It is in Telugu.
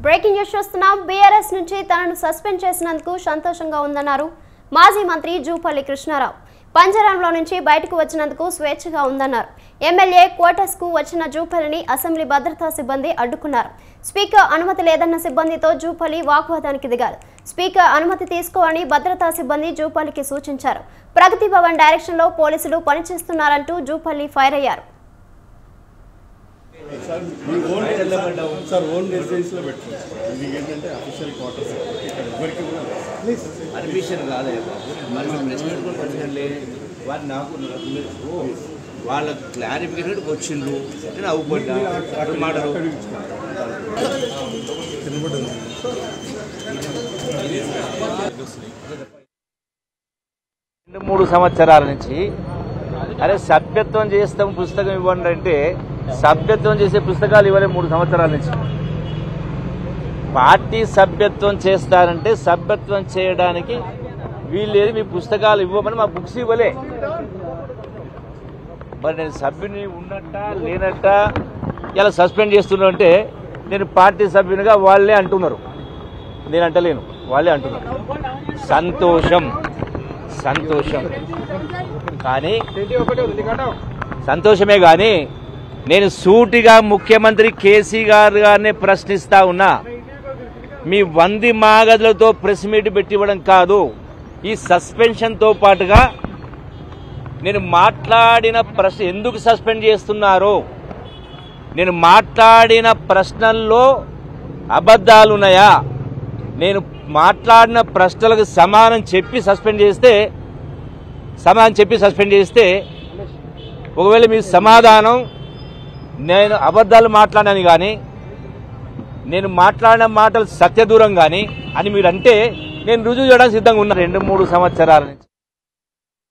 బ్రేకింగ్ న్యూస్ చూస్తున్నాం బీఆర్ఎస్ నుంచి తనను సస్పెండ్ చేసినందుకు సంతోషంగా ఉందన్నారు మాజీ మంత్రి జూపల్లి కృష్ణారావు పంజరంలో నుంచి బయటకు వచ్చినందుకు స్వేచ్ఛగా ఉందన్నారు ఎమ్మెల్యే క్వార్టర్స్ కు వచ్చిన జూపల్లిని అసెంబ్లీ భద్రతా సిబ్బంది అడ్డుకున్నారు స్పీకర్ అనుమతి లేదన్న సిబ్బందితో జూపల్లి వాగ్వాదానికి దిగారు స్పీకర్ అనుమతి తీసుకోవాలని భద్రతా సిబ్బంది జూపల్లికి సూచించారు ప్రగతి భవన్ డైరెక్షన్ లో పోలీసులు పనిచేస్తున్నారంటూ జూపల్లి ఫైర్ అయ్యారు మీ ఓన్ సార్ ఓన్ రెసిడెన్స్లో పెట్టుకోండి సార్ ఇది ఏంటంటే అఫీషియల్ క్వార్టర్స్ ఇక్కడ ఎవరికి కూడా ప్లీజ్ పర్మిషన్ కాదే మరి మేము ప్రెస్ మీట్ కూడా పర్మిషన్ లేదు వారు నాకు ఓ, వాళ్ళ క్లారిఫికేషన్ వచ్చిండ్రు నేను అవ్వబడ్డా అటు మాటలు రెండు మూడు సంవత్సరాల నుంచి అరే సభ్యత్వం చేస్తాం పుస్తకం ఇవ్వండి అంటే సభ్యత్వం చేసే పుస్తకాలు ఇవ్వలే మూడు సంవత్సరాల నుంచి పార్టీ సభ్యత్వం చేస్తారంటే సభ్యత్వం చేయడానికి వీళ్ళేది మీ పుస్తకాలు ఇవ్వమని మా బుక్స్ ఇవ్వలే మరి నేను సభ్యుని ఉన్నట్ట లేనట్ట ఇలా సస్పెండ్ చేస్తున్నా అంటే నేను పార్టీ సభ్యునిగా వాళ్ళే అంటున్నారు నేను అంటలేను వాళ్ళే అంటున్నారు సంతోషం సంతోషం కానీ సంతోషమే కానీ నేను సూటిగా ముఖ్యమంత్రి కేసీ గారు గారినే ప్రశ్నిస్తా ఉన్నా మీ వంది మాగదులతో ప్రెస్ మీట్ పెట్టివ్వడం కాదు ఈ సస్పెన్షన్తో పాటుగా నేను మాట్లాడిన ప్రశ్న ఎందుకు సస్పెండ్ చేస్తున్నారో నేను మాట్లాడిన ప్రశ్నల్లో అబద్ధాలు ఉన్నాయా నేను మాట్లాడిన ప్రశ్నలకు సమానం చెప్పి సస్పెండ్ చేస్తే సమాధానం చెప్పి సస్పెండ్ చేస్తే ఒకవేళ మీ సమాధానం నేను అబద్ధాలు మాట్లాడాను కానీ నేను మాట్లాడిన మాటలు సత్యదూరం కానీ అని మీరు అంటే నేను రుజువు చేయడానికి సిద్ధంగా ఉన్నా రెండు మూడు సంవత్సరాల నుంచి